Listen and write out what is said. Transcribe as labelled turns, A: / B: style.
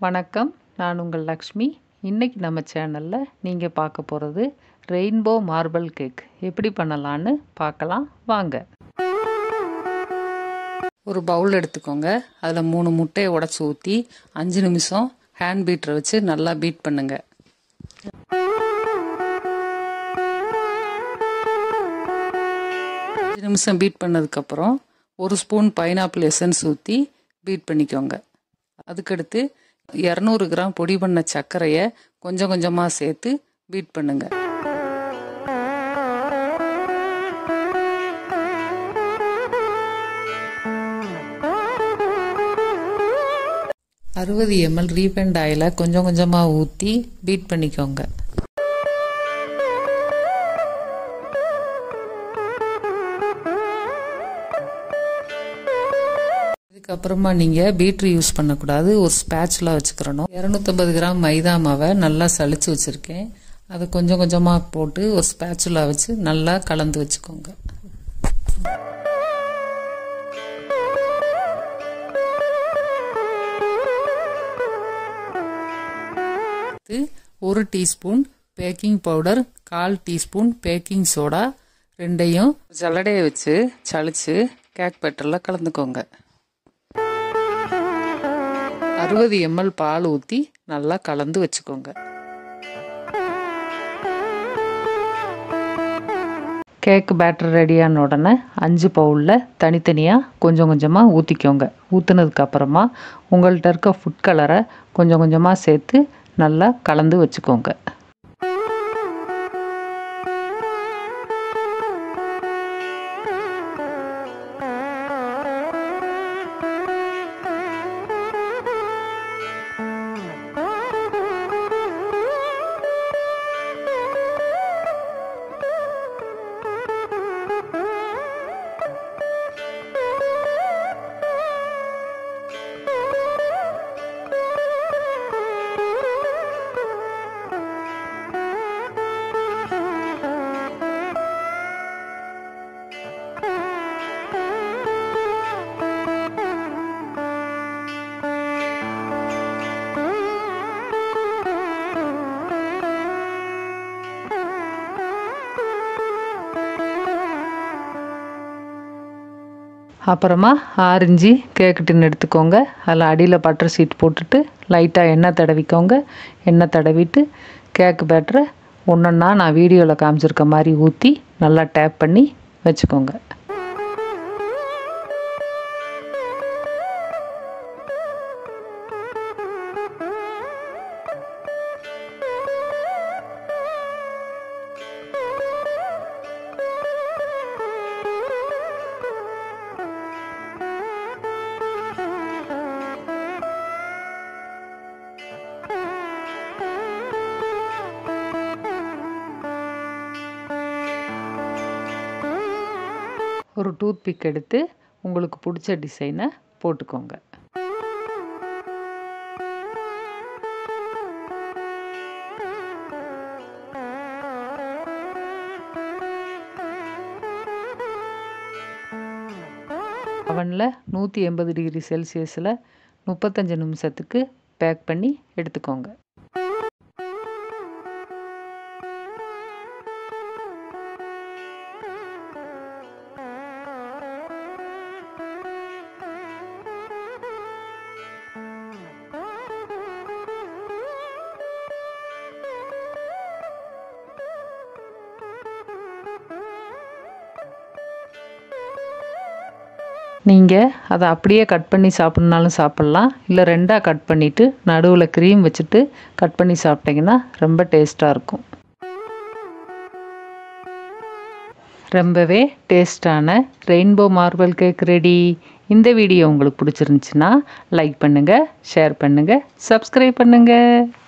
A: வணக்கம் நான் உங்கள் லக்ஷ்மி இன்றைக்கி நம்ம சேனலில் நீங்கள் பார்க்க போகிறது ரெயின்போ மார்பிள் கேக் எப்படி பண்ணலான்னு பார்க்கலாம் வாங்க ஒரு பவுல் எடுத்துக்கோங்க அதில் மூணு முட்டையை உடச்சி ஊற்றி அஞ்சு நிமிஷம் ஹேண்ட் பீட்டரை வச்சு நல்லா பீட் பண்ணுங்க அஞ்சு நிமிஷம் பீட் பண்ணதுக்கப்புறம் ஒரு ஸ்பூன் பைனாப்பிள் எசன்ஸ் ஊற்றி பீட் பண்ணிக்கோங்க அதுக்கடுத்து இரநூறு கிராம் பொடி பண்ண சர்க்கரையை கொஞ்சம் கொஞ்சமாக சேர்த்து பீட் பண்ணுங்க அறுபது எம்எல் ரீஃபைண்ட் ஆயிலை கொஞ்சம் கொஞ்சமாக ஊற்றி பீட் பண்ணிக்கோங்க இதுக்கப்புறமா நீங்கள் பீட்ரு யூஸ் பண்ணக்கூடாது ஒரு ஸ்பேட்ச்லாம் வச்சுக்கிறணும் இரநூத்தம்பது கிராம் மைதா மாவை நல்லா சளிச்சு வச்சுருக்கேன் அதை கொஞ்சம் கொஞ்சமாக போட்டு ஒரு ஸ்பேட்சுலா வச்சு நல்லா கலந்து வச்சுக்கோங்க ஒரு டீஸ்பூன் பேக்கிங் பவுடர் கால் டீஸ்பூன் பேக்கிங் சோடா ரெண்டையும் ஜல்லடையை வச்சு சளிச்சு கேக் பேட்டரில் கலந்துக்கோங்க அறுபது எம்எல் பால் ஊற்றி நல்லா கலந்து வச்சுக்கோங்க கேக் பேட்டர் ரெடியான உடனே அஞ்சு பவுலில் தனித்தனியாக கொஞ்சம் கொஞ்சமாக ஊற்றிக்கோங்க ஊற்றுனதுக்கப்புறமா உங்கள்கிட்ட இருக்க ஃபுட் கலரை கொஞ்சம் கொஞ்சமாக சேர்த்து நல்லா கலந்து வச்சுக்கோங்க அப்புறமா ஆரஞ்சு கேக்கு டின் எடுத்துக்கோங்க அதில் அடியில் பட்டர் சீட் போட்டுட்டு லைட்டாக எண்ணெய் தடவிக்கோங்க எண்ணெய் தடவிட்டு கேக்கு பேட்டரை ஒன்றொன்னா நான் வீடியோவில் காமிச்சிருக்க மாதிரி ஊற்றி நல்லா டேப் பண்ணி வச்சுக்கோங்க ஒரு டூத் பிக் எடுத்து உங்களுக்கு பிடிச்ச டிசைனை போட்டுக்கோங்க அவனில் நூற்றி எண்பது டிகிரி செல்சியஸில் முப்பத்தஞ்சு நிமிஷத்துக்கு பேக் பண்ணி எடுத்துக்கோங்க நீங்கள் அதை அப்படியே கட் பண்ணி சாப்பிட்னாலும் சாப்பிட்லாம் இல்லை ரெண்டாக கட் பண்ணிவிட்டு நடுவில் க்ரீம் வச்சுட்டு கட் பண்ணி சாப்பிட்டிங்கன்னா ரொம்ப டேஸ்ட்டாக இருக்கும் ரொம்பவே டேஸ்டான ரெயின்போ மார்பிள் கேக் ரெடி இந்த வீடியோ உங்களுக்கு பிடிச்சிருந்துச்சின்னா லைக் பண்ணுங்கள் ஷேர் பண்ணுங்கள் சப்ஸ்கிரைப் பண்ணுங்கள்